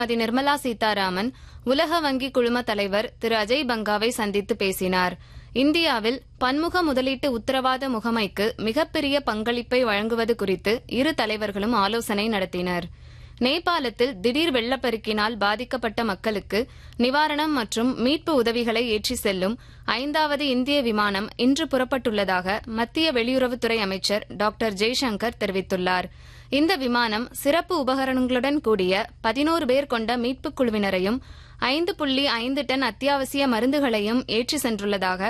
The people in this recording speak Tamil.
திருமதி நிர்மலா சீதாராமன் உலக வங்கி குழும தலைவர் திரு அஜய் பங்காவை சந்தித்து பேசினார் இந்தியாவில் பன்முக முதலீட்டு உத்தரவாத முகமைக்கு மிகப்பெரிய பங்களிப்பை வழங்குவது குறித்து இரு தலைவர்களும் ஆலோசனை நடத்தினர் நேபாளத்தில் திடீர் வெள்ளப்பெருக்கினால் பாதிக்கப்பட்ட மக்களுக்கு நிவாரணம் மற்றும் மீட்பு உதவிகளை ஏற்றி செல்லும் ஐந்தாவது இந்திய விமானம் இன்று புறப்பட்டுள்ளதாக மத்திய வெளியுறவுத்துறை அமைச்சர் டாக்டர் ஜெய்சங்கர் தெரிவித்துள்ளார் இந்த விமானம் சிறப்பு உபகரணங்களுடன் கூடிய பதினோரு பேர் கொண்ட மீட்புக் குழுவினரையும் ஐந்து புள்ளி ஐந்து டன் அத்தியாவசிய மருந்துகளையும் ஏற்றி சென்றுள்ளதாக